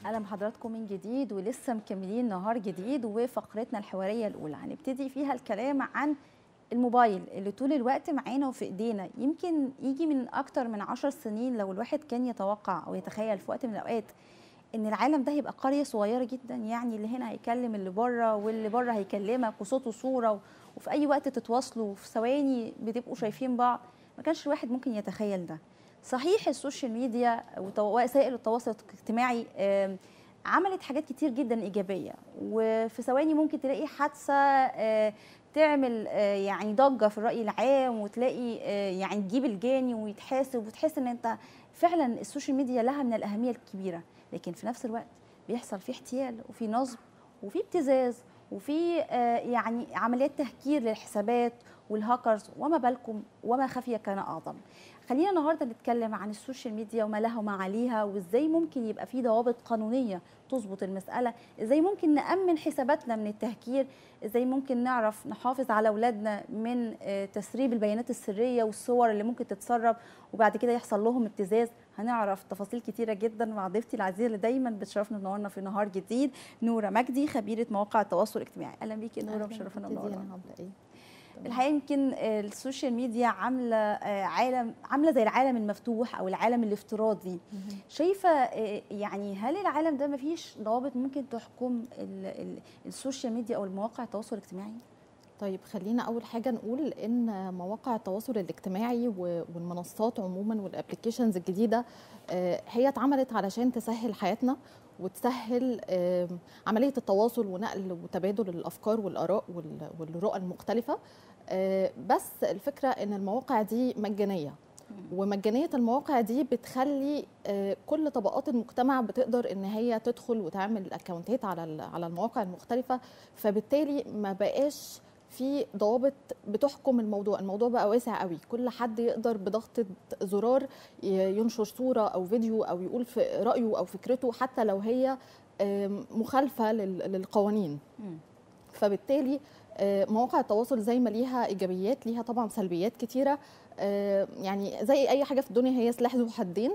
اهلا بحضراتكم من جديد ولسه مكملين نهار جديد وفقرتنا الحواريه الاولى هنبتدي فيها الكلام عن الموبايل اللي طول الوقت معانا وفي ايدينا يمكن يجي من اكتر من عشر سنين لو الواحد كان يتوقع او يتخيل في وقت من الاوقات ان العالم ده هيبقى قريه صغيره جدا يعني اللي هنا هيكلم اللي بره واللي بره هيكلمك وصوت وصوره وفي اي وقت تتواصلوا وفي ثواني بتبقوا شايفين بعض ما كانش الواحد ممكن يتخيل ده صحيح السوشيال ميديا ووسائل التواصل الاجتماعي عملت حاجات كتير جدا ايجابيه وفي ثواني ممكن تلاقي حادثه تعمل يعني ضجه في الراي العام وتلاقي يعني تجيب الجاني ويتحاسب وتحس ان انت فعلا السوشيال ميديا لها من الاهميه الكبيره لكن في نفس الوقت بيحصل فيه احتيال وفي نصب وفي ابتزاز وفي يعني عمليات تهكير للحسابات والهاكرز وما بالكم وما خفي كان اعظم خلينا النهارده نتكلم عن السوشيال ميديا وما لها وما عليها وازاي ممكن يبقى في ضوابط قانونيه تظبط المساله ازاي ممكن نامن حساباتنا من التهكير ازاي ممكن نعرف نحافظ على اولادنا من تسريب البيانات السريه والصور اللي ممكن تتسرب وبعد كده يحصل لهم ابتزاز هنعرف تفاصيل كتيره جدا مع ضيفتي العزيزه اللي دايما بتشرفنا تنورنا في نهار جديد نوره مجدي خبيره مواقع التواصل الاجتماعي اهلا بيكي نوره مشرفانا ومنورانا الحقيقه يمكن السوشيال ميديا عامله عالم عامله زي العالم المفتوح او العالم الافتراضي شايفه يعني هل العالم ده ما فيش ضوابط ممكن تحكم السوشيال ميديا او المواقع التواصل الاجتماعي طيب خلينا اول حاجه نقول ان مواقع التواصل الاجتماعي والمنصات عموما والابلكيشنز الجديده هي اتعملت علشان تسهل حياتنا وتسهل عمليه التواصل ونقل وتبادل الافكار والاراء والرؤى المختلفه بس الفكره ان المواقع دي مجانيه ومجانيه المواقع دي بتخلي كل طبقات المجتمع بتقدر ان هي تدخل وتعمل اكونتات على على المواقع المختلفه فبالتالي ما بقاش في ضوابط بتحكم الموضوع الموضوع بقى واسع قوي كل حد يقدر بضغطة زرار ينشر صورة أو فيديو أو يقول في رأيه أو فكرته حتى لو هي مخالفة للقوانين فبالتالي مواقع التواصل زي ما ليها إيجابيات ليها طبعا سلبيات كتيرة يعني زي أي حاجة في الدنيا هي سلاح ذو حدين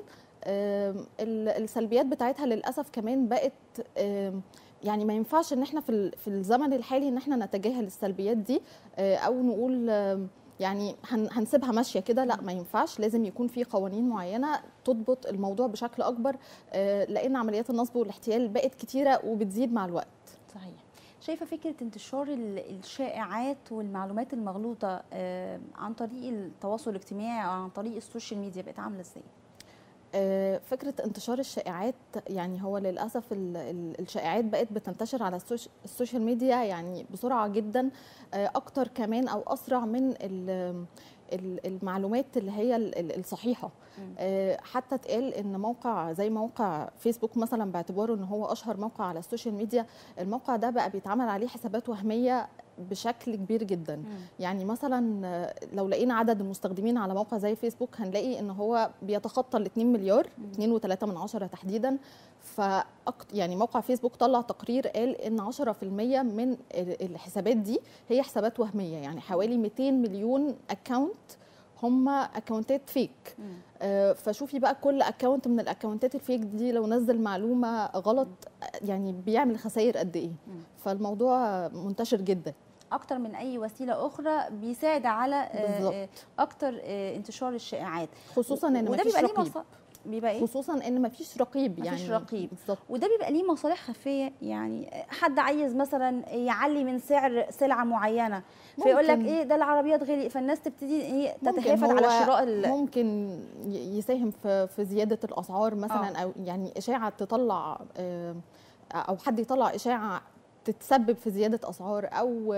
السلبيات بتاعتها للأسف كمان بقت يعني ما ينفعش ان احنا في في الزمن الحالي ان احنا نتجاهل السلبيات دي او نقول يعني هنسيبها ماشيه كده لا ما ينفعش لازم يكون في قوانين معينه تضبط الموضوع بشكل اكبر لان عمليات النصب والاحتيال بقت كتيره وبتزيد مع الوقت صحيح شايفه فكره انتشار الشائعات والمعلومات المغلوطه عن طريق التواصل الاجتماعي او عن طريق السوشيال ميديا بقت عامله ازاي فكره انتشار الشائعات يعني هو للاسف الشائعات بقت بتنتشر على السوشيال ميديا يعني بسرعه جدا اكتر كمان او اسرع من المعلومات اللي هي الصحيحه حتى اتقال ان موقع زي موقع فيسبوك مثلا باعتباره ان هو اشهر موقع على السوشيال ميديا الموقع ده بقى بيتعمل عليه حسابات وهميه بشكل كبير جدا م. يعني مثلا لو لقينا عدد المستخدمين على موقع زي فيسبوك هنلاقي ان هو بيتخطى ال 2 مليار 2.3 من عشرة تحديدا ف يعني موقع فيسبوك طلع تقرير قال ان 10% من الحسابات دي هي حسابات وهميه يعني حوالي 200 مليون اكونت هم اكونتات فيك آه فشوفي بقى كل اكونت من الاكونتات الفيك دي لو نزل معلومه غلط يعني بيعمل خسائر قد ايه فالموضوع منتشر جدا اكتر من اي وسيله اخرى بيساعد على بالزبط. اكتر انتشار الشائعات خصوصا ان وده مفيش بيبقى رقيب ليه بيبقى ايه خصوصا ان مفيش رقيب يعني مفيش رقيب بالظبط وده بيبقى ليه مصالح خفيه يعني حد عايز مثلا يعلي من سعر سلعه معينه فيقول لك ايه ده العربيات غلي فالناس تبتدي ايه تتهافت على شراء ممكن يساهم في في زياده الاسعار مثلا آه. او يعني اشاعه تطلع او حد يطلع اشاعه تتسبب في زياده اسعار او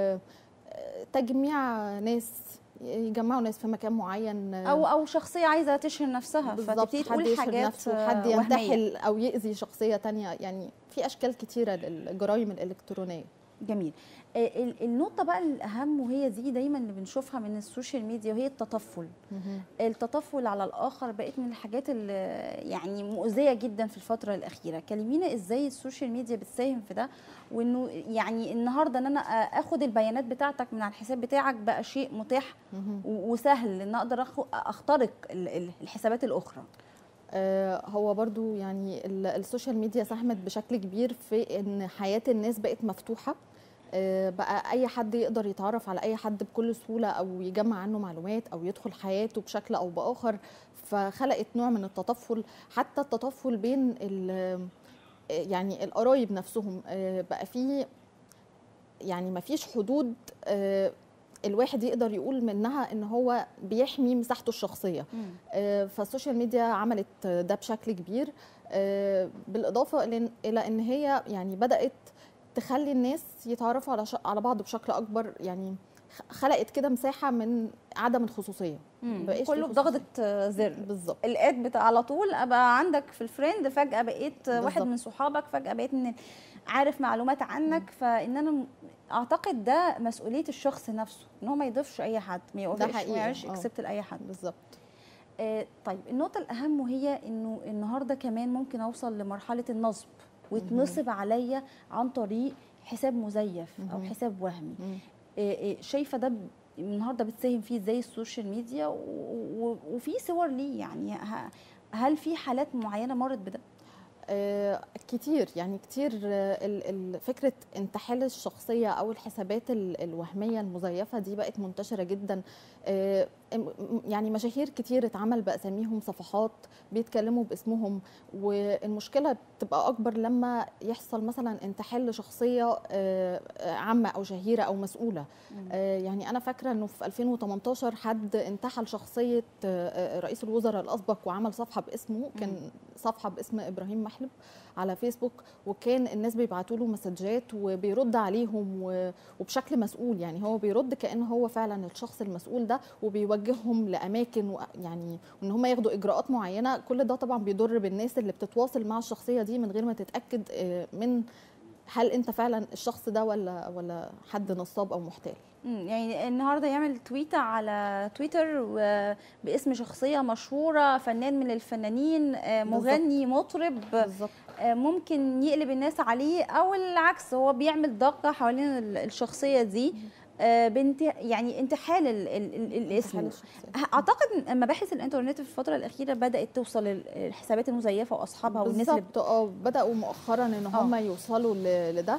تجميع ناس يجمعوا ناس في مكان معين او او شخصيه عايزه تشهر نفسها فتبتدي تقول حاجات نفسه حد ينتحل او ياذي شخصيه تانية يعني في اشكال كتيره للجرائم الالكترونيه جميل النقطة بقى الأهم وهي دي دايما اللي بنشوفها من السوشيال ميديا وهي التطفل التطفل على الآخر بقت من الحاجات اللي يعني مؤذية جدا في الفترة الأخيرة كلمينا إزاي السوشيال ميديا بتساهم في ده وإنه يعني النهاردة إن أنا أخد البيانات بتاعتك من على الحساب بتاعك بقى شيء متاح وسهل إن أقدر أخترق الحسابات الأخرى آه، هو برضو يعني ال- السوشيال ميديا ساهمت بشكل كبير في ان حياه الناس بقت مفتوحه آه، بقى اي حد يقدر يتعرف على اي حد بكل سهوله او يجمع عنه معلومات او يدخل حياته بشكل او باخر فخلقت نوع من التطفل حتى التطفل بين ال- يعني القرايب نفسهم آه، بقى في يعني ما فيش حدود آه، الواحد يقدر يقول منها ان هو بيحمي مساحته الشخصيه آه، فالسوشيال ميديا عملت ده بشكل كبير آه، بالاضافه إلى- الى ان هي يعني بدات تخلي الناس يتعرفوا على ش- على بعض بشكل اكبر يعني خ- خلقت كده مساحه من عدم الخصوصيه مم. بقاش في كله خصوصية. بضغطه آه، زر بالظبط الاد بتاع على طول ابقى عندك في الفريند فجاه بقيت واحد بالظبط. من صحابك فجاه بقيت من عارف معلومات عنك فان انا م- اعتقد ده مسؤوليه الشخص نفسه ان هو ما يضيفش اي حد ما يوافقش ما حقيقي، يعملش آه. اكسبت لاي حد بالظبط آه، طيب النقطة الأهم وهي إنه النهاردة كمان ممكن أوصل لمرحلة النصب ويتنصب عليا عن طريق حساب مزيف أو مهم. حساب وهمي مم. آه، آه، شايفة ده ب- النهاردة بتساهم فيه إزاي السوشيال ميديا و- و- وفي صور ليه يعني ه- هل في حالات معينة مرت بده؟ آه، كتير يعني كتير آه، ال- ال- فكرة انتحال الشخصية أو الحسابات ال- الوهمية المزيفة دي بقت منتشرة جدا آه، م- م- يعني مشاهير كتير اتعمل بأساميهم صفحات بيتكلموا باسمهم والمشكلة بتبقى أكبر لما يحصل مثلا انتحال لشخصية آه، آه، عامة أو شهيرة أو مسؤولة آه، يعني انا فاكره انه في 2018 حد انتحل شخصيه آه، آه، رئيس الوزراء الاسبق وعمل صفحه باسمه كان صفحه باسم ابراهيم محلب على فيسبوك وكان الناس بيبعتوا له مسجات وبيرد عليهم و- وبشكل مسؤول يعني هو بيرد كان هو فعلا الشخص المسؤول ده وبيوجههم لاماكن و- يعني وان هم ياخدوا اجراءات معينه كل ده طبعا بيضر بالناس اللي بتتواصل مع الشخصيه دي من غير ما تتاكد آه، من هل انت فعلا الشخص ده ولا ولا حد نصاب او محتال مم، يعني النهارده يعمل تويته على تويتر و- باسم شخصيه مشهوره فنان من الفنانين آه، بالظبط. مغني مطرب بالظبط آه، ممكن يقلب الناس عليه او العكس هو بيعمل ضجه حوالين ال- الشخصيه دي آه، بنت يعني انتحال ال- ال- ال- الاسم انتحال الشخصية. اعتقد ان مباحث الانترنت في الفتره الاخيره بدات توصل ال- الحسابات المزيفه واصحابها والناس اللي بالظبط اه بداوا مؤخرا ان آه. هم يوصلوا ل- لده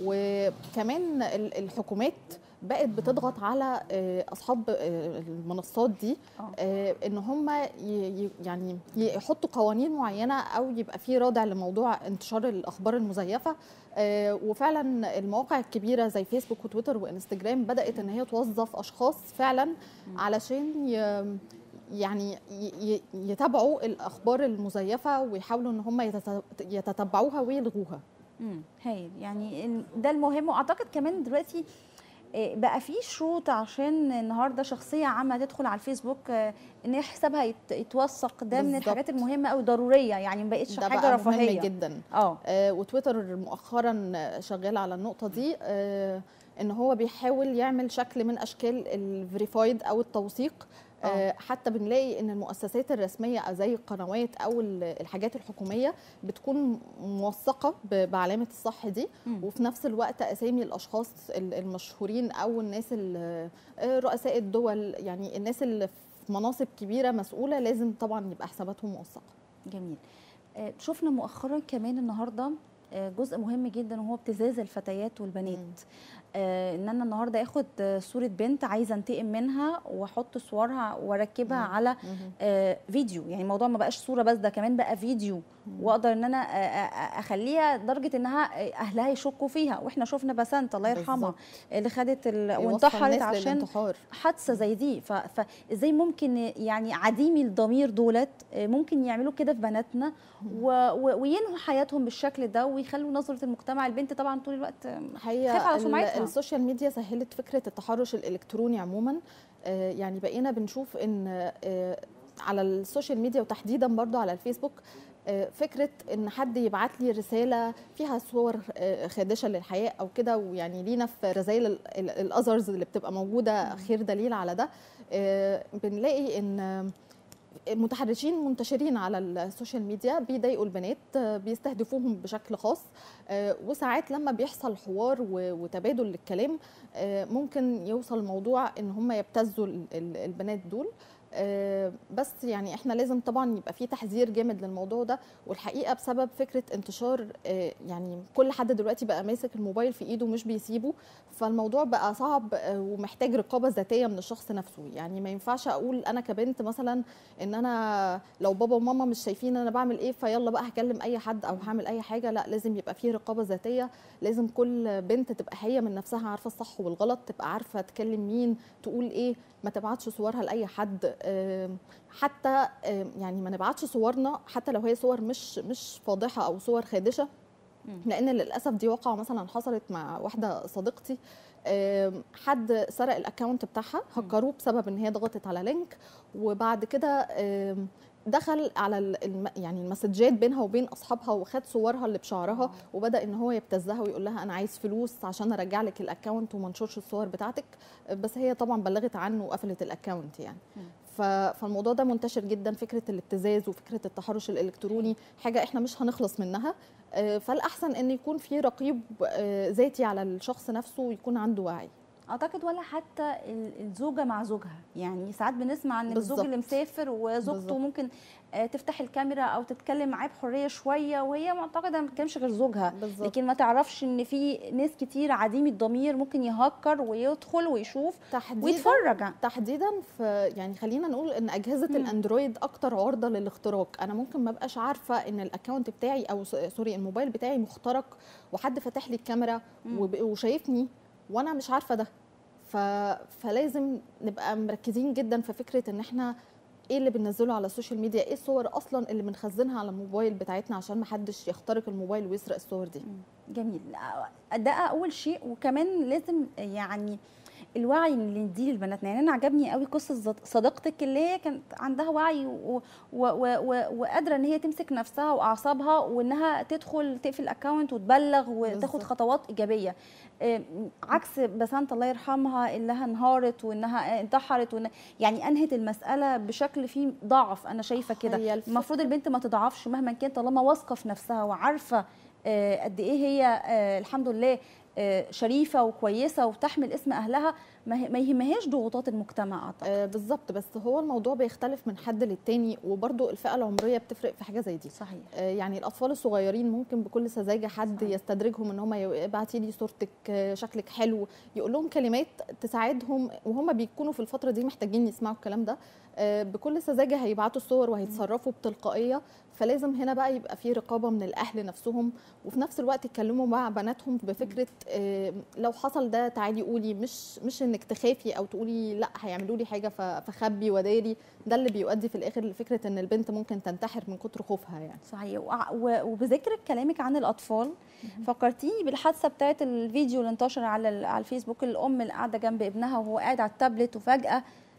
وكمان ال- الحكومات بقت بتضغط على آه، اصحاب آه، المنصات دي آه. آه، ان هم ي- ي- يعني يحطوا قوانين معينه او يبقى في رادع لموضوع انتشار الاخبار المزيفه آه، وفعلا المواقع الكبيره زي فيسبوك وتويتر وانستجرام بدات ان هي توظف اشخاص فعلا علشان ي- يعني ي- ي- يتابعوا الاخبار المزيفه ويحاولوا ان هم يتت- يتتبعوها ويلغوها امم هايل يعني ال- ده المهم واعتقد كمان دلوقتي آه، بقى في شروط عشان النهارده شخصيه عامه تدخل على الفيسبوك آه، ان هي حسابها يت- يتوثق ده من بالظبط. الحاجات المهمه او ضروريه يعني ما بقتش ده حاجه بقى رفاهيه مهم جدا اه آه، وتويتر مؤخرا شغال على النقطه دي آه، ان هو بيحاول يعمل شكل من اشكال الفيريفايد او التوثيق آه، آه. حتى بنلاقي ان المؤسسات الرسميه زي القنوات او ال- الحاجات الحكوميه بتكون موثقه ب- بعلامه الصح دي مم. وفي نفس الوقت اسامي الاشخاص ال- المشهورين او الناس ال- آه، رؤساء الدول يعني الناس اللي في مناصب كبيره مسؤوله لازم طبعا يبقى حساباتهم موثقه جميل آه، شفنا مؤخرا كمان النهارده آه، جزء مهم جدا وهو ابتزاز الفتيات والبنات مم. آه، ان انا النهارده اخد آه، صوره بنت عايزه انتقم منها واحط صورها واركبها مم. على مهم. آه، فيديو يعني الموضوع ما بقاش صوره بس ده كمان بقى فيديو واقدر ان انا آه، آه، اخليها لدرجه انها آه، اهلها يشكوا فيها واحنا شفنا بسنت الله يرحمها بالظبط. اللي خدت ال... يوصل وانتحرت الناس عشان للانتحار حادثه زي دي ف... فازاي ممكن يعني عديمي الضمير دولت آه، ممكن يعملوا كده في بناتنا و... و... وينهوا حياتهم بالشكل ده ويخلوا نظره المجتمع البنت طبعا طول الوقت آه، هي خايفة على ال- سمعتها. السوشيال ميديا سهلت فكره التحرش الالكتروني عموما آه، يعني بقينا بنشوف ان آه، على السوشيال ميديا وتحديدا برضو على الفيسبوك آه، فكره ان حد يبعت لي رساله فيها صور آه، خادشه للحياه او كده ويعني لينا في رسائل ال- ال- الاذرز اللي بتبقى موجوده خير دليل على ده آه، بنلاقي ان آه، المتحرشين منتشرين على السوشيال ميديا بيضايقوا البنات آه، بيستهدفوهم بشكل خاص آه، وساعات لما بيحصل حوار و- وتبادل للكلام آه، ممكن يوصل الموضوع ان هم يبتزوا ال- ال- البنات دول آه، بس يعني احنا لازم طبعا يبقى في تحذير جامد للموضوع ده والحقيقه بسبب فكره انتشار آه، يعني كل حد دلوقتي بقى ماسك الموبايل في ايده مش بيسيبه فالموضوع بقى صعب آه، ومحتاج رقابه ذاتيه من الشخص نفسه يعني ما ينفعش اقول انا كبنت مثلا ان انا لو بابا وماما مش شايفين انا بعمل ايه فيلا بقى هكلم اي حد او هعمل اي حاجه لا لازم يبقى في رقابه ذاتيه لازم كل بنت تبقى هي من نفسها عارفه الصح والغلط تبقى عارفه تكلم مين تقول ايه ما تبعتش صورها لاي حد آم، حتى آم، يعني ما نبعتش صورنا حتى لو هي صور مش مش فاضحه او صور خادشه مم. لان للاسف دي واقعه مثلا حصلت مع واحده صديقتي آم، حد سرق الاكونت بتاعها هكروه بسبب ان هي ضغطت على لينك وبعد كده آم، دخل على ال- الم يعني المسجات بينها وبين اصحابها وخد صورها اللي بشعرها وبدا ان هو يبتزها ويقول لها انا عايز فلوس عشان ارجع لك الاكونت وما انشرش الصور بتاعتك بس هي طبعا بلغت عنه وقفلت الاكونت يعني مم. ف- فالموضوع ده منتشر جدا فكره الابتزاز وفكره التحرش الالكتروني حاجه احنا مش هنخلص منها آه، فالاحسن ان يكون في رقيب آه، ذاتي على الشخص نفسه ويكون عنده وعي اعتقد ولا حتى ال- الزوجه مع زوجها يعني ساعات بنسمع ان الزوج بالظبط. اللي مسافر وزوجته بالظبط. ممكن آه، تفتح الكاميرا او تتكلم معاه بحريه شويه وهي معتقده ما بتكلمش غير زوجها بالظبط لكن ما تعرفش ان في ناس كتير عديم الضمير ممكن يهكر ويدخل ويشوف تحديدا ويتفرج عن- تحديدا في يعني خلينا نقول ان اجهزه مم. الاندرويد اكتر عرضه للاختراق انا ممكن ما ابقاش عارفه ان الاكونت بتاعي او س- سوري الموبايل بتاعي مخترق وحد فاتح لي الكاميرا مم. وب- وشايفني وانا مش عارفه ده ف... فلازم نبقى مركزين جدا في فكره ان احنا ايه اللي بننزله على السوشيال ميديا ايه الصور اصلا اللي بنخزنها على الموبايل بتاعتنا عشان ما حدش يخترق الموبايل ويسرق الصور دي جميل ده اول شيء وكمان لازم يعني الوعي اللي نديه لبناتنا يعني انا عجبني قوي قصه زد- صديقتك اللي هي كانت عندها وعي و- و- و- و- وقادره ان هي تمسك نفسها واعصابها وانها تدخل تقفل الاكونت وتبلغ وتاخد بالظبط. خطوات ايجابيه آم، عكس بسنت الله يرحمها اللي انهارت وانها انتحرت وإن يعني انهت المساله بشكل فيه ضعف انا شايفه كده هي الفكرة- المفروض البنت ما تضعفش مهما كان طالما واثقه في نفسها وعارفه آه، قد ايه هي آه، الحمد لله آه، شريفه وكويسه وتحمل اسم اهلها ما هي- ما يهمهاش ضغوطات المجتمع اعتقد آه بالظبط بس هو الموضوع بيختلف من حد للتاني وبرضو الفئه العمريه بتفرق في حاجه زي دي صحيح آه، يعني الاطفال الصغيرين ممكن بكل سذاجه حد صحيح. يستدرجهم ان هم ابعتي لي صورتك آه، شكلك حلو يقول لهم كلمات تساعدهم وهم بيكونوا في الفتره دي محتاجين يسمعوا الكلام ده آه، بكل سذاجه هيبعتوا الصور وهيتصرفوا بتلقائيه فلازم هنا بقى يبقى في رقابه من الاهل نفسهم وفي نفس الوقت يتكلموا مع بناتهم بفكره آه، لو حصل ده تعالي قولي مش مش انك تخافي او تقولي لا هيعملوا لي حاجه ف- فخبي وداري ده اللي بيؤدي في الاخر لفكره ان البنت ممكن تنتحر من كتر خوفها يعني صحيح وع- و- وبذكر كلامك عن الاطفال فكرتيني بالحادثه بتاعت الفيديو اللي انتشر على ال- على الفيسبوك الام اللي قاعده جنب ابنها وهو قاعد على التابلت وفجاه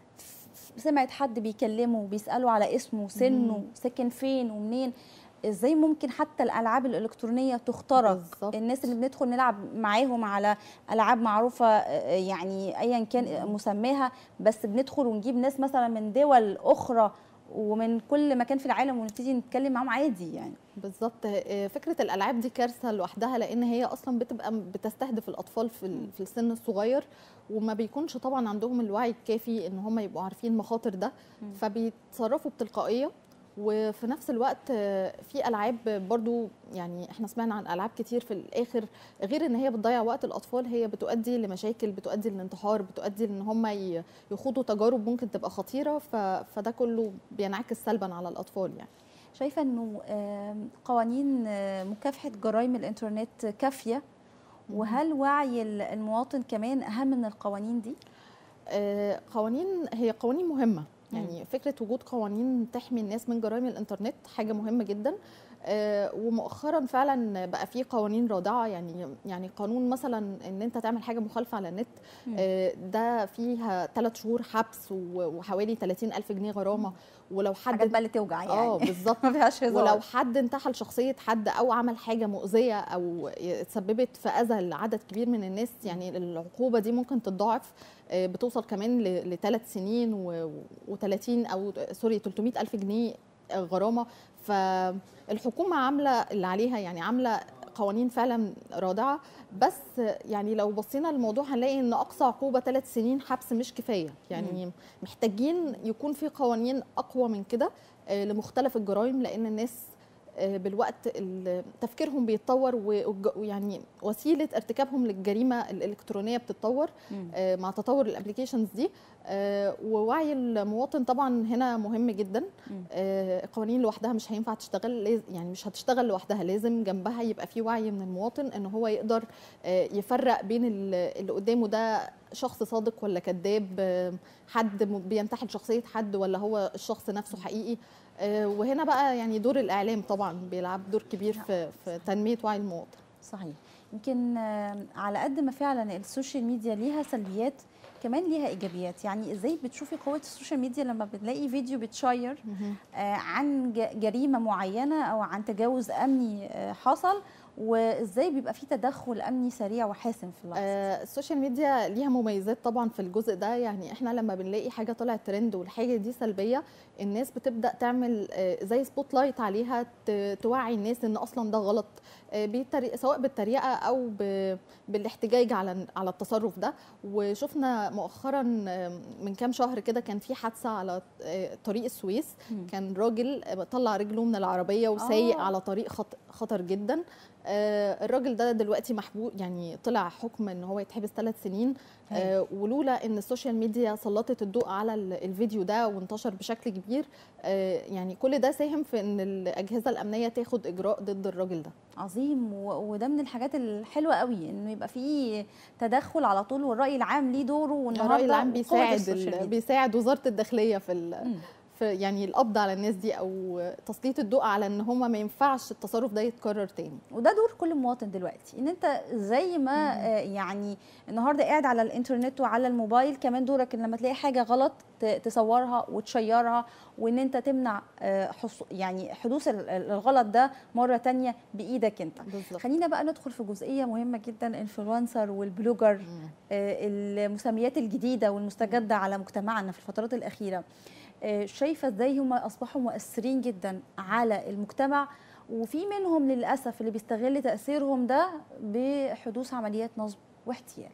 ف- سمعت حد بيكلمه وبيساله على اسمه وسنه مم. ساكن فين ومنين ازاي ممكن حتى الالعاب الالكترونيه تخترق بالظبط. الناس اللي بندخل نلعب معاهم على العاب معروفه آه، يعني ايا كان مسماها بس بندخل ونجيب ناس مثلا من دول اخرى ومن كل مكان في العالم ونبتدي نتكلم معاهم عادي يعني بالظبط آه، فكره الالعاب دي كارثه لوحدها لان هي اصلا بتبقى م- بتستهدف الاطفال في ال- في السن الصغير وما بيكونش طبعا عندهم الوعي الكافي ان هم يبقوا عارفين المخاطر ده مم. فبيتصرفوا بتلقائيه وفي نفس الوقت آه، في العاب برضو يعني احنا سمعنا عن العاب كتير في الاخر غير ان هي بتضيع وقت الاطفال هي بتؤدي لمشاكل بتؤدي للانتحار بتؤدي لان هم ي- يخوضوا تجارب ممكن تبقى خطيره ف- فده كله بينعكس سلبا على الاطفال يعني شايفه انه آم، قوانين آه، مكافحه جرائم الانترنت كافيه وهل وعي ال- المواطن كمان اهم من القوانين دي آه، قوانين هي قوانين مهمه مم. يعني فكره وجود قوانين تحمي الناس من جرائم الانترنت حاجه مهمه جدا آه، ومؤخرا فعلا بقى في قوانين رادعه يعني يعني قانون مثلا ان انت تعمل حاجه مخالفه على النت مم. آه، ده فيها ثلاث شهور حبس و- وحوالي 30 الف جنيه غرامه ولو حاجات حد بقى اللي توجع يعني اه بالظبط ما فيهاش هزار ولو حد انتحل شخصية حد أو عمل حاجة مؤذية أو تسببت في أذى لعدد كبير من الناس يعني العقوبة دي ممكن تتضاعف آه، بتوصل كمان لثلاث سنين و30 أو سوري 300 ألف جنيه غرامة فالحكومة عاملة اللي عليها يعني عاملة قوانين فعلا رادعه بس يعني لو بصينا للموضوع هنلاقي ان اقصى عقوبه ثلاث سنين حبس مش كفايه يعني محتاجين يكون في قوانين اقوى من كده آه، لمختلف الجرائم لان الناس آه، بالوقت ال- تفكيرهم بيتطور والج- ويعني وسيله ارتكابهم للجريمه الالكترونيه بتتطور مم. آه، مع تطور الابلكيشنز دي آه، ووعي المواطن طبعا هنا مهم جدا مم. آه، القوانين لوحدها مش هينفع تشتغل لاز- يعني مش هتشتغل لوحدها لازم جنبها يبقى في وعي من المواطن ان هو يقدر آه، يفرق بين ال- اللي قدامه ده شخص صادق ولا كذاب آه، حد م- بينتحل شخصيه حد ولا هو الشخص نفسه حقيقي آه، وهنا بقى يعني دور الاعلام طبعا بيلعب دور كبير في في تنميه وعي المواطن صحيح يمكن آه، على قد ما فعلا السوشيال ميديا ليها سلبيات كمان ليها ايجابيات يعني ازاي بتشوفي قوه السوشيال ميديا لما بتلاقي فيديو بتشير آه، عن ج- جريمه معينه او عن تجاوز امني آه، حصل وازاي بيبقى في تدخل امني سريع وحاسم في اللحظه آه، السوشيال ميديا ليها مميزات طبعا في الجزء ده يعني احنا لما بنلاقي حاجه طلعت ترند والحاجه دي سلبيه الناس بتبدا تعمل آه، زي سبوت لايت عليها ت- توعي الناس ان اصلا ده غلط آه، بطريقة سواء بالطريقه او ب- بالاحتجاج على على التصرف ده وشفنا مؤخرا آه، من كام شهر كده كان في حادثه على آه، طريق السويس مم. كان راجل طلع رجله من العربيه وسايق آه. على طريق خط- خطر جدا آه، الراجل ده دلوقتي محبوس يعني طلع حكم ان هو يتحبس ثلاث سنين آه، ولولا ان السوشيال ميديا سلطت الضوء على ال- الفيديو ده وانتشر بشكل كبير آه، يعني كل ده ساهم في ان الاجهزه الامنيه تاخد اجراء ضد الراجل ده عظيم و- وده من الحاجات الحلوه قوي انه يبقى في تدخل على طول والراي العام ليه دوره والنهارده الراي العام قوة بيساعد السوشيال ال- ميديا. بيساعد وزاره الداخليه في ال- مم. في يعني القبض على الناس دي او تسليط الضوء على ان هم ما ينفعش التصرف ده يتكرر تاني وده دور كل مواطن دلوقتي ان انت زي ما آه، يعني النهارده قاعد على الانترنت وعلى الموبايل كمان دورك ان لما تلاقي حاجه غلط ت- تصورها وتشيرها وان انت تمنع آه، حص- يعني حدوث ال- ال- الغلط ده مره تانية بايدك انت بالظبط خلينا بقى ندخل في جزئيه مهمه جدا الانفلونسر والبلوجر مم. آه، المسميات الجديده والمستجده على مجتمعنا في الفترات الاخيره آه، شايفه ازاي هم اصبحوا مؤثرين جدا على المجتمع وفي منهم للاسف اللي بيستغل تاثيرهم ده بحدوث عمليات نصب واحتيال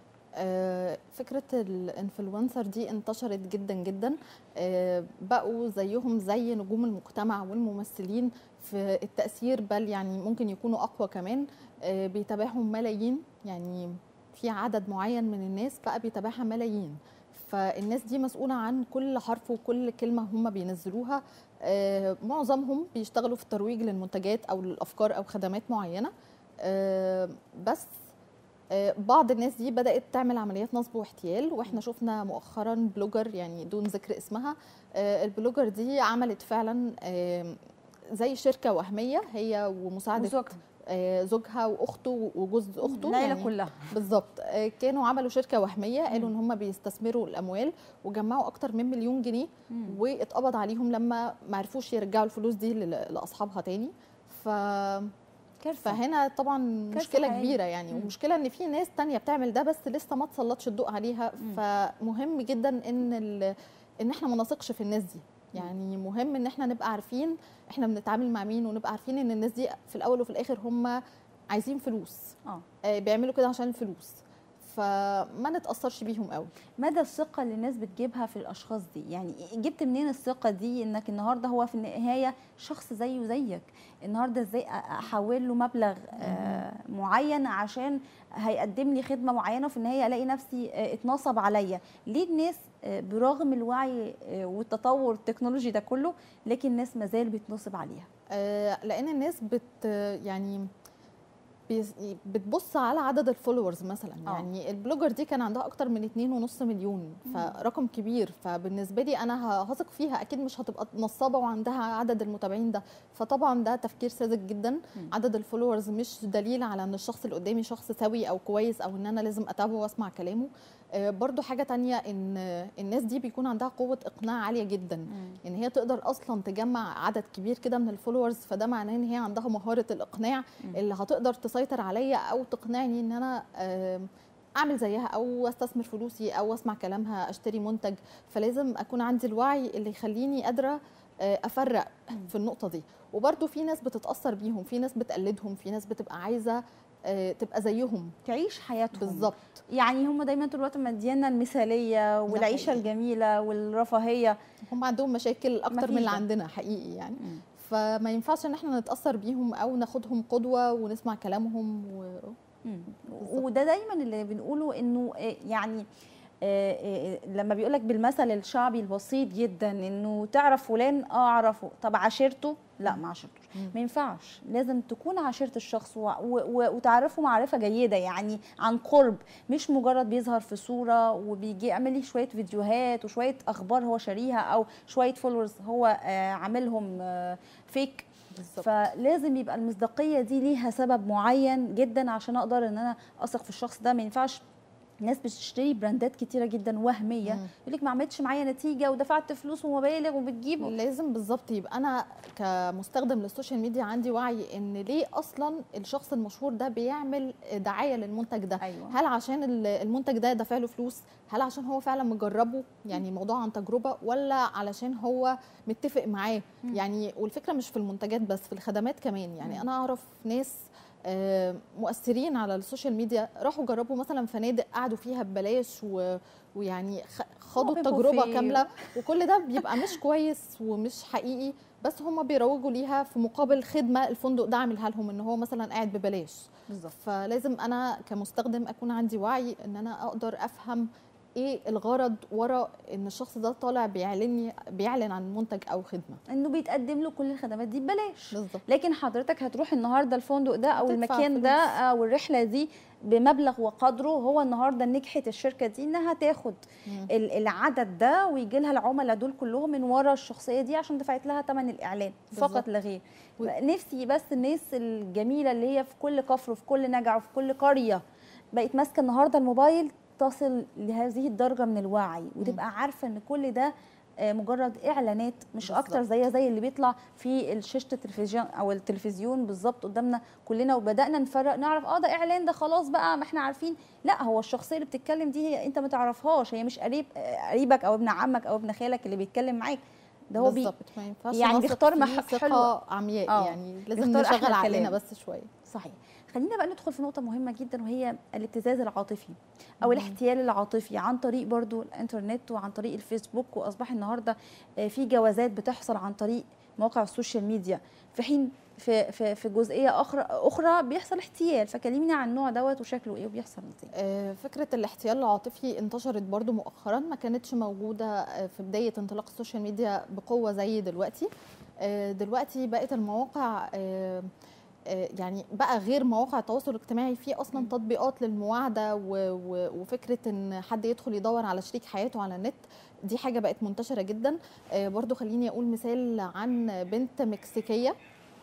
آه، فكرة الانفلونسر دي انتشرت جدا جدا آه، بقوا زيهم زي نجوم المجتمع والممثلين في التأثير بل يعني ممكن يكونوا أقوى كمان آه، بيتابعهم ملايين يعني في عدد معين من الناس بقى بيتابعها ملايين فالناس دي مسؤولة عن كل حرف وكل كلمة هم بينزلوها آه، معظمهم بيشتغلوا في الترويج للمنتجات أو للأفكار أو خدمات معينة آه، بس آه، بعض الناس دي بدأت تعمل عمليات نصب واحتيال واحنا شفنا مؤخرا بلوجر يعني دون ذكر اسمها آه، البلوجر دي عملت فعلا آه، زي شركة وهمية هي ومساعدة وزوجها آه، زوجها واخته وجوز اخته العيله يعني كلها بالظبط آه، كانوا عملوا شركة وهمية قالوا ان هم بيستثمروا الاموال وجمعوا اكتر من مليون جنيه مم. واتقبض عليهم لما ما عرفوش يرجعوا الفلوس دي لل- لاصحابها تاني ف كارثه فهنا طبعا كارثة مشكله حقيقية. كبيره يعني مم. ومشكله ان في ناس تانية بتعمل ده بس لسه ما تسلطش الضوء عليها مم. فمهم جدا ان ال... ان احنا ما نثقش في الناس دي يعني مهم ان احنا نبقى عارفين احنا بنتعامل مع مين ونبقى عارفين ان الناس دي في الاول وفي الاخر هم عايزين فلوس اه آه، بيعملوا كده عشان الفلوس فما نتاثرش بيهم قوي مدى الثقه اللي الناس بتجيبها في الاشخاص دي يعني جبت منين الثقه دي انك النهارده هو في النهايه شخص زيه زيك النهارده ازاي أ- احول له مبلغ آه، معين عشان هيقدم لي خدمه معينه وفي النهايه الاقي نفسي آه، اتنصب عليا ليه الناس آه، برغم الوعي آه، والتطور التكنولوجي ده كله لكن الناس ما زال بيتنصب عليها آه، لان الناس بت يعني بيس- بتبص على عدد الفولورز مثلا آه. يعني البلوجر دي كان عندها اكتر من 2.5 مليون فرقم كبير فبالنسبه لي انا ه- هثق فيها اكيد مش هتبقى نصابه وعندها عدد المتابعين ده فطبعا ده تفكير ساذج جدا مم. عدد الفولورز مش دليل على ان الشخص اللي قدامي شخص سوي او كويس او ان انا لازم اتابعه واسمع كلامه آه، برضو حاجه تانية ان الناس دي بيكون عندها قوه اقناع عاليه جدا ان هي تقدر اصلا تجمع عدد كبير كده من الفولورز فده معناه ان هي عندها مهاره الاقناع مم. اللي هتقدر تسيطر عليا او تقنعني ان انا آم، اعمل زيها او استثمر فلوسي او اسمع كلامها اشتري منتج فلازم اكون عندي الوعي اللي يخليني قادره آه، افرق في النقطه دي وبرده في ناس بتتاثر بيهم في ناس بتقلدهم في ناس بتبقى عايزه آه، تبقى زيهم تعيش حياتهم بالظبط يعني هم دايما طول الوقت مدينا المثاليه والعيشه حقيقي. الجميله والرفاهيه هم عندهم مشاكل اكتر من مفيش اللي ده. عندنا حقيقي يعني مم. فما ينفعش ان احنا نتاثر بيهم او ناخدهم قدوه ونسمع كلامهم و... مم. بالظبط. وده دايما اللي بنقوله انه آه، يعني آه، آه، لما بيقولك بالمثل الشعبي البسيط جدا انه تعرف فلان اه اعرفه طب عاشرته لا ما عاشرتوش مم. ما ينفعش لازم تكون عاشرت الشخص و- و- وتعرفه معرفه جيده يعني عن قرب مش مجرد بيظهر في صوره وبيجي يعمل لي شويه فيديوهات وشويه اخبار هو شاريها او شويه فولورز هو آه، عاملهم آه، فيك بالظبط فلازم يبقى المصداقيه دي ليها سبب معين جدا عشان اقدر ان انا اثق في الشخص ده ما ينفعش ناس بتشتري براندات كتيره جدا وهميه مم. يقول لك ما عملتش معايا نتيجه ودفعت فلوس ومبالغ وبتجيب لازم بالظبط يبقى انا كمستخدم للسوشيال ميديا عندي وعي ان ليه اصلا الشخص المشهور ده بيعمل دعايه للمنتج ده ايوه هل عشان ال- المنتج ده دافع له فلوس هل عشان هو فعلا مجربه يعني موضوع عن تجربه ولا علشان هو متفق معاه مم. يعني والفكره مش في المنتجات بس في الخدمات كمان يعني مم. انا اعرف ناس آه، مؤثرين على السوشيال ميديا راحوا جربوا مثلا فنادق قعدوا فيها ببلاش و... ويعني خ- خاضوا وبيبقوا التجربه فيه. كامله وكل ده بيبقى مش كويس ومش حقيقي بس هم بيروجوا ليها في مقابل خدمه الفندق ده عاملها لهم ان هو مثلا قاعد ببلاش بالظبط فلازم انا كمستخدم اكون عندي وعي ان انا اقدر افهم ايه الغرض ورا ان الشخص ده طالع بيعلن بيعلن عن منتج او خدمه انه بيتقدم له كل الخدمات دي ببلاش بالظبط لكن حضرتك هتروح النهارده الفندق ده او هتدفع المكان ده فلوس. او الرحله دي بمبلغ وقدره هو النهارده نجحت الشركه دي انها تاخد مم. ال- العدد ده ويجي لها العملاء دول كلهم من ورا الشخصيه دي عشان دفعت لها ثمن الاعلان فقط بالظبط. لا غير و- نفسي بس الناس الجميله اللي هي في كل كفر وفي كل نجع وفي كل قريه بقت ماسكه النهارده الموبايل تصل لهذه الدرجه من الوعي وتبقى عارفه ان كل ده آه، مجرد اعلانات مش بالظبط. اكتر زي زي اللي بيطلع في شاشه التلفزيون او التلفزيون بالظبط قدامنا كلنا وبدانا نفرق نعرف اه ده اعلان ده خلاص بقى ما احنا عارفين لا هو الشخصيه اللي بتتكلم دي هي انت ما تعرفهاش هي مش قريب آه، قريبك او ابن عمك او ابن خالك اللي بيتكلم معاك ده هو بي بالظبط ما ينفعش يعني نثق بيختار فيه مح- ثقه حلوة. عمياء آه. يعني لازم بيختار أحلى نشغل عقلنا كلام. بس شويه صحيح خلينا بقى ندخل في نقطة مهمة جدا وهي الابتزاز العاطفي أو مم. الاحتيال العاطفي عن طريق برضو الإنترنت وعن طريق الفيسبوك وأصبح النهاردة آه، في جوازات بتحصل عن طريق مواقع السوشيال ميديا في حين في في في جزئية أخرى أخرى بيحصل احتيال فكلميني عن النوع دوت وشكله إيه وبيحصل إزاي آه، فكره الاحتيال العاطفي انتشرت برضو مؤخرا ما كانتش موجوده آه، في بدايه انطلاق السوشيال ميديا بقوه زي دلوقتي آه، دلوقتي بقت المواقع آه، آه، يعني بقى غير مواقع التواصل الاجتماعي في اصلا مم. تطبيقات للمواعده و- و- وفكره ان حد يدخل يدور على شريك حياته على النت دي حاجه بقت منتشره جدا آه، برضو خليني اقول مثال عن بنت مكسيكيه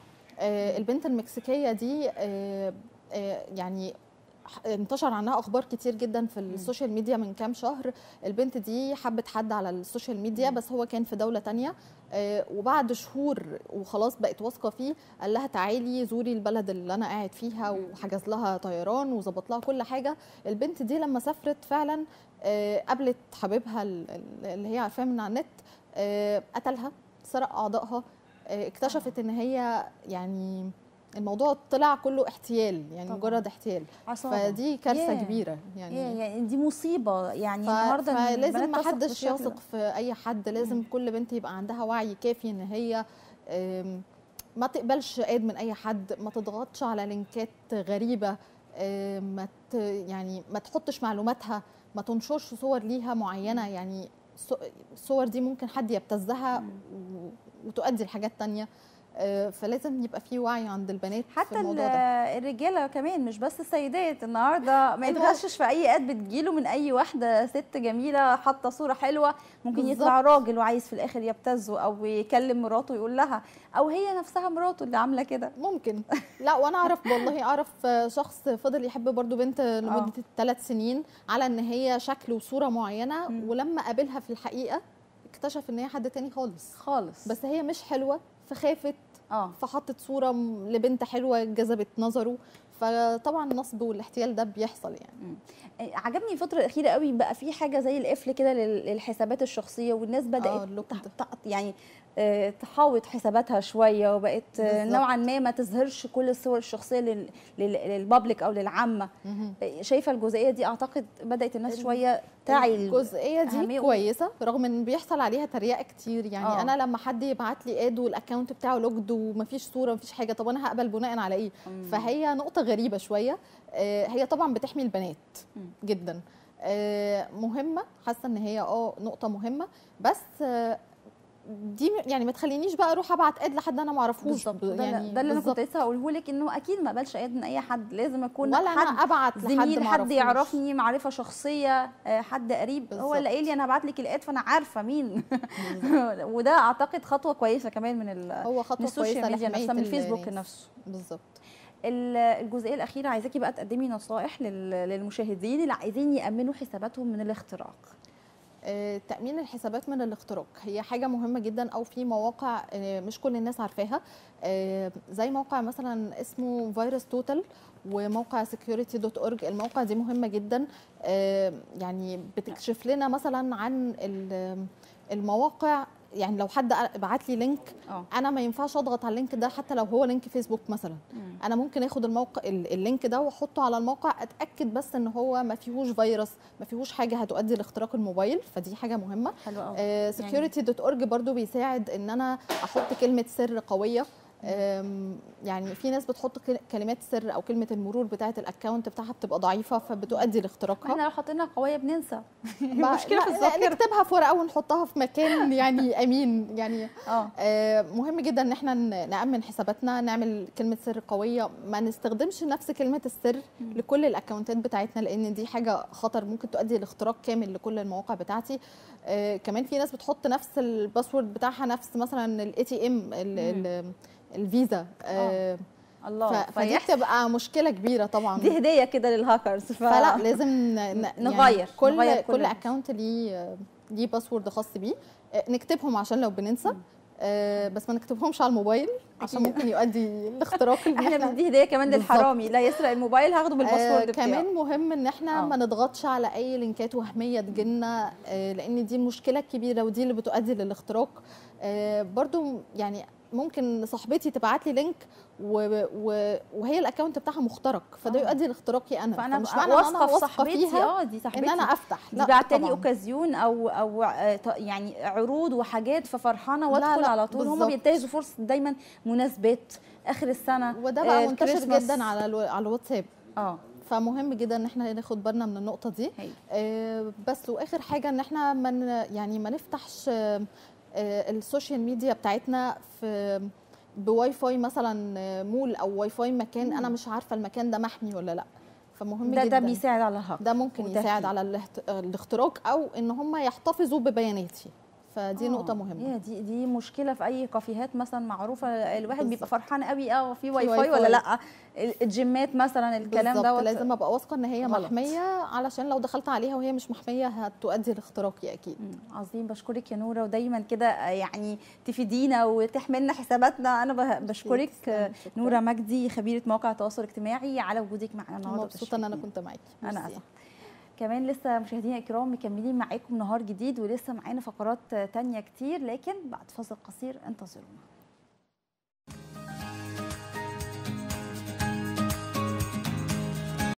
آه، البنت المكسيكيه دي آه، آه، يعني ح- انتشر عنها اخبار كتير جدا في السوشيال ميديا من كام شهر البنت دي حبت حد على السوشيال ميديا مم. بس هو كان في دوله تانية آه، وبعد شهور وخلاص بقت واثقه فيه قال لها تعالي زوري البلد اللي انا قاعد فيها مم. وحجز لها طيران وظبط لها كل حاجه البنت دي لما سافرت فعلا آه، قابلت حبيبها ال- ال- اللي هي عارفاه من على النت آه، قتلها سرق اعضائها آه، اكتشفت ان هي يعني الموضوع طلع كله احتيال يعني طبعاً. مجرد احتيال عصابة فدي كارثه ياه. كبيره يعني, يعني يعني دي مصيبة يعني ف- النهاردة إن فلازم البنات ما تثق حدش بالشكل يثق ده. في اي حد لازم مم. كل بنت يبقى عندها وعي كافي ان هي آم، ما تقبلش اد من اي حد ما تضغطش على لينكات غريبه آم، ما ت- يعني ما تحطش معلوماتها ما تنشرش صور ليها معينه يعني الص- الصور دي ممكن حد يبتزها مم. و- وتؤدي لحاجات تانية آه، فلازم يبقى في وعي عند البنات في حتى ال- الموضوع ده الرجاله كمان مش بس السيدات النهارده ما أيوة. يتغشش في اي اد بتجيله من اي واحده ست جميله حاطه صوره حلوه ممكن بالظبط. يطلع راجل وعايز في الاخر يبتزه او يكلم مراته يقول لها او هي نفسها مراته اللي عامله كده ممكن لا وانا اعرف والله اعرف شخص فضل يحب برضو بنت لمده ثلاث سنين على ان هي شكل وصوره معينه مم. ولما قابلها في الحقيقه اكتشف ان هي حد تاني خالص خالص بس هي مش حلوه فخافت اه فحطت صوره م- لبنت حلوه جذبت نظره فطبعا النصب والاحتيال ده بيحصل يعني عجبني الفترة الأخيرة قوي بقى في حاجة زي القفل كده لل- للحسابات الشخصية والناس آه، بدأت اللوك تح- ده. تق- يعني آه، تحاوط حساباتها شويه وبقت آه، بالظبط. نوعا ما ما تظهرش كل الصور الشخصيه لل- لل- للبابليك او للعامه مهم. آه، شايفه الجزئيه دي اعتقد بدات الناس شويه تعي ال- الجزئيه دي أهمية. كويسه رغم ان بيحصل عليها تريقه كتير يعني آه. أوه. انا لما حد يبعت لي اد والاكونت بتاعه لوجد ومفيش صوره مفيش حاجه طب انا هقبل بناء على ايه مم. فهي نقطه غريبه شويه آه، هي طبعا بتحمي البنات مم. جدا آه، مهمه حاسه ان هي اه نقطه مهمه بس آه، دي م- يعني ما تخلينيش بقى اروح ابعت اد لحد انا ما اعرفوش بالظبط ده, يعني يعني ده اللي انا بالظبط. كنت لسه هقوله لك انه اكيد ما اقبلش ايد من اي حد لازم اكون ولا حد انا ابعت لحد زميل ما حد أعرفوش. يعرفني معرفه شخصيه آه، حد قريب هو بالظبط. اللي قايل لي انا هبعت لك الاد فانا عارفه مين وده اعتقد خطوه كويسه كمان من ال- هو من خطوه السوشيال كويسه ميديا لحمايه نفسها من الفيسبوك الناس. نفسه بالظبط ال- الجزئيه الاخيره عايزاكي بقى تقدمي نصائح لل- للمشاهدين اللي عايزين يامنوا حساباتهم من الاختراق آه، تأمين الحسابات من الاختراق هي حاجة مهمة جدا أو في مواقع آه، مش كل الناس عارفاها آه، زي موقع مثلا اسمه فيروس توتال وموقع security.org الموقع دي مهمة جدا آه، يعني بتكشف لنا مثلا عن ال- المواقع يعني لو حد بعت لي لينك اه انا ما ينفعش اضغط على اللينك ده حتى لو هو لينك فيسبوك مثلا مم. انا ممكن اخد الموقع ال- اللينك ده واحطه على الموقع اتاكد بس ان هو ما فيهوش فيروس ما فيهوش حاجه هتؤدي لاختراق الموبايل فدي حاجه مهمه حلو قوي سكيورتي دوت اورج برضو بيساعد ان انا احط كلمه سر قويه آم، يعني في ناس بتحط كل- كلمات سر او كلمه المرور بتاعه الاكونت بتاعها بتبقى ضعيفه فبتؤدي لاختراقها احنا لو حطينا قويه بننسى ما- مشكلة لا- في لا، الذاكرة. نكتبها في ورقه ونحطها في مكان يعني امين يعني اه آه، مهم جدا ان احنا ن- نامن حساباتنا نعمل كلمه سر قويه ما نستخدمش نفس كلمه السر مم. لكل الاكونتات بتاعتنا لان دي حاجه خطر ممكن تؤدي لاختراق كامل لكل المواقع بتاعتي آه، كمان في ناس بتحط نفس الباسورد بتاعها نفس مثلا الاي تي ام الفيزا آه، الله ف- فدي فيحصل بتبقى مشكله كبيره طبعا دي هديه كده للهاكرز ف... فلا لازم ن- ن- يعني نغير- كل نغير كل كل ده. اكونت ليه ليه باسورد خاص بيه آه، نكتبهم عشان لو بننسى مم. آه، بس ما نكتبهمش على الموبايل عشان أكيد. ممكن يؤدي لاختراق إن احنا إحنا- بندي هديه كمان بالظبط. للحرامي لا يسرق الموبايل هاخده آه بالباسورد بتاعه كمان مهم ان احنا آه. ما نضغطش على اي لينكات وهميه تجيلنا آه لان دي المشكله الكبيره ودي اللي بتؤدي للاختراق آه برضو يعني ممكن صاحبتي تبعت لي لينك و و وهي الاكونت بتاعها مخترق فده آه. يؤدي لاختراقي انا فانا فمش ببقى معنى إن أنا واثقه في واثقة صاحبتي فيها اه دي ان صاحبتي انا افتح دي بعتلي طبعاً. اوكازيون او او آه، ط- يعني عروض وحاجات ففرحانه وادخل لا، على طول هم بالظبط. بينتهزوا فرصه دايما مناسبات اخر السنه وده بقى آه، منتشر الكريسماس. جدا على الو... على الواتساب اه فمهم جدا ان احنا ناخد بالنا من النقطه دي هي. آه، بس واخر حاجه ان احنا من يعني ما نفتحش آه، آه، السوشيال ميديا بتاعتنا في بواي فاي مثلا آه، مول او واي فاي مكان انا مم. مش عارفه المكان ده محمي ولا لا فمهم ده جدا ده بيساعد على الهاك ده ممكن وتهديد. يساعد على الاحت- الاختراق او ان هم يحتفظوا ببياناتي فدي آه، نقطه مهمه يا دي دي مشكله في اي كافيهات مثلا معروفه الواحد بيبقى بالظبط. فرحان قوي اه في واي واي فاي ولا فاي. لا الجيمات مثلا الكلام بالظبط دوت لازم ابقى واثقه ان هي غلط. محميه علشان لو دخلت عليها وهي مش محميه هتؤدي لاختراقي اكيد مم، عظيم بشكرك يا نوره ودايما كده آه، يعني تفيدينا وتحملنا حساباتنا انا به- بشكرك آه، شكراً. نوره مجدي خبيره مواقع التواصل الاجتماعي على وجودك معنا النهارده مبسوطه ان انا وتشرفينا. كنت معاكي انا ميرسي. اسف كمان لسه مشاهدينا الكرام مكملين معاكم نهار جديد ولسه معانا فقرات آه، تانية كتير لكن بعد فاصل قصير انتظرونا